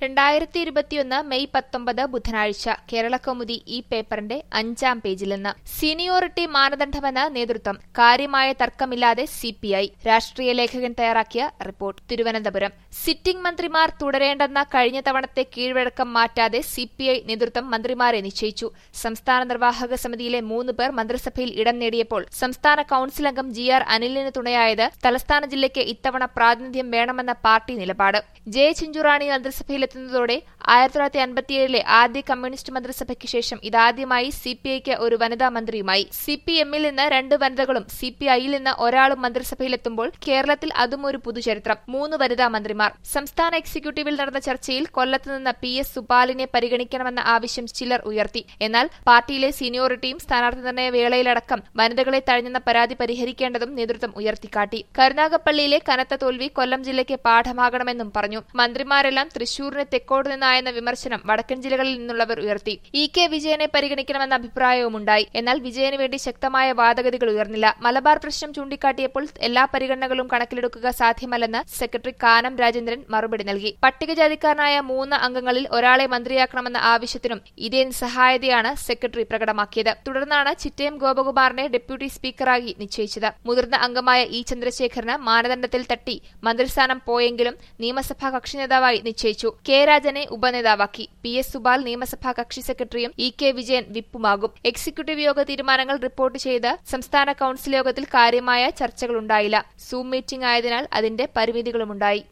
രണ്ടായിരത്തി ഇരുപത്തിയൊന്ന് മെയ് പത്തൊമ്പത് ബുധനാഴ്ച കേരളകൗമുദി ഈ പേപ്പറിന്റെ അഞ്ചാം പേജിൽ നിന്ന് സീനിയോറിറ്റി മാനദണ്ഡമെന്ന് നേതൃത്വം കാര്യമായ തർക്കമില്ലാതെ സിപിഐ രാഷ്ട്രീയ ലേഖകൻ തയ്യാറാക്കിയ റിപ്പോർട്ട് തിരുവനന്തപുരം സിറ്റിംഗ് മന്ത്രിമാർ തുടരേണ്ടെന്ന കഴിഞ്ഞ തവണത്തെ കീഴ്വഴക്കം മാറ്റാതെ സിപിഐ നേതൃത്വം മന്ത്രിമാരെ നിശ്ചയിച്ചു സംസ്ഥാന നിർവാഹക സമിതിയിലെ മൂന്ന് പേർ മന്ത്രിസഭയിൽ ഇടം നേടിയപ്പോൾ സംസ്ഥാന കൌൺസിൽ അംഗം ജി ആർ അനിലിന് തുണയായത് തലസ്ഥാന ജില്ലയ്ക്ക് ഇത്തവണ പ്രാതിനിധ്യം വേണമെന്ന പാർട്ടി നിലപാട് ജെ ചിഞ്ചുറാണി മന്ത്രിസഭയിലെത്തുന്നതോടെ ആയിരത്തി തൊള്ളായിരത്തി അൻപത്തിയേഴിലെ ആദ്യ കമ്മ്യൂണിസ്റ്റ് മന്ത്രിസഭയ്ക്ക് ശേഷം ഇതാദ്യമായി സിപിഐക്ക് ഒരു വനിതാ മന്ത്രിയുമായി സിപിഎമ്മിൽ നിന്ന് രണ്ട് വനിതകളും സിപിഐയിൽ നിന്ന് ഒരാളും മന്ത്രിസഭയിലെത്തുമ്പോൾ കേരളത്തിൽ അതും ഒരു പുതുചരിത്രം മൂന്ന് വനിതാ മന്ത്രിമാർ സംസ്ഥാന എക്സിക്യൂട്ടീവിൽ നടന്ന ചർച്ചയിൽ കൊല്ലത്ത് നിന്ന് പി എസ് സുപാലിനെ പരിഗണിക്കണമെന്ന ആവശ്യം ചിലർ ഉയർത്തി എന്നാൽ പാർട്ടിയിലെ സീനിയോറിറ്റിയും സ്ഥാനാർത്ഥി നിർണയ വേളയിലടക്കം വനിതകളെ തഴഞ്ഞെന്ന പരാതി പരിഹരിക്കേണ്ടതും നേതൃത്വം ഉയർത്തിക്കാട്ടി കരുനാഗപ്പള്ളിയിലെ കനത്ത തോൽവി കൊല്ലം ജില്ലയ്ക്ക് പാഠമാകണമെന്നും പറഞ്ഞു മന്ത്രിമാരെല്ലാം തൃശൂരിന് തെക്കോട് നിന്നായെന്ന വിമർശനം വടക്കൻ ജില്ലകളിൽ നിന്നുള്ളവർ ഉയർത്തി ഇ കെ വിജയനെ പരിഗണിക്കണമെന്ന അഭിപ്രായവുമുണ്ടായി എന്നാൽ വിജയന് വേണ്ടി ശക്തമായ വാദഗതികൾ ഉയർന്നില്ല മലബാർ പ്രശ്നം ചൂണ്ടിക്കാട്ടിയപ്പോൾ എല്ലാ പരിഗണനകളും കണക്കിലെടുക്കുക സാധ്യമല്ലെന്ന് സെക്രട്ടറി കാനം രാജേന്ദ്രൻ മറുപടി നൽകി പട്ടികജാതിക്കാരനായ മൂന്ന് അംഗങ്ങളിൽ ഒരാളെ മന്ത്രിയാക്കണമെന്ന ആവശ്യത്തിനും ഇതേ നിസ്സഹായതയാണ് സെക്രട്ടറി പ്രകടമാക്കിയത് തുടർന്നാണ് ചിറ്റയം ഗോപകുമാറിനെ ഡെപ്യൂട്ടി സ്പീക്കറായി നിശ്ചയിച്ചത് മുതിർന്ന അംഗമായ ഇ ചന്ദ്രശേഖരന് മാനദണ്ഡത്തിൽ തട്ടി മന്ത്രിസ്ഥാനം പോയെങ്കിലും നിയമസഭാ കക്ഷി നേതാവായി നിശ്ചയിച്ചു കെ രാജനെ ഉപനേതാവാക്കി പി എസ് സുബാൽ നിയമസഭാ കക്ഷി സെക്രട്ടറിയും ഇ കെ വിജയൻ വിപ്പുമാകും എക്സിക്യൂട്ടീവ് യോഗ തീരുമാനങ്ങൾ റിപ്പോർട്ട് ചെയ്ത് സംസ്ഥാന കൌൺസിൽ യോഗത്തിൽ കാര്യമായ ചർച്ചകളുണ്ടായില്ല സൂം മീറ്റിംഗ് ആയതിനാൽ അതിന്റെ പരിമിതികളുമുണ്ടായി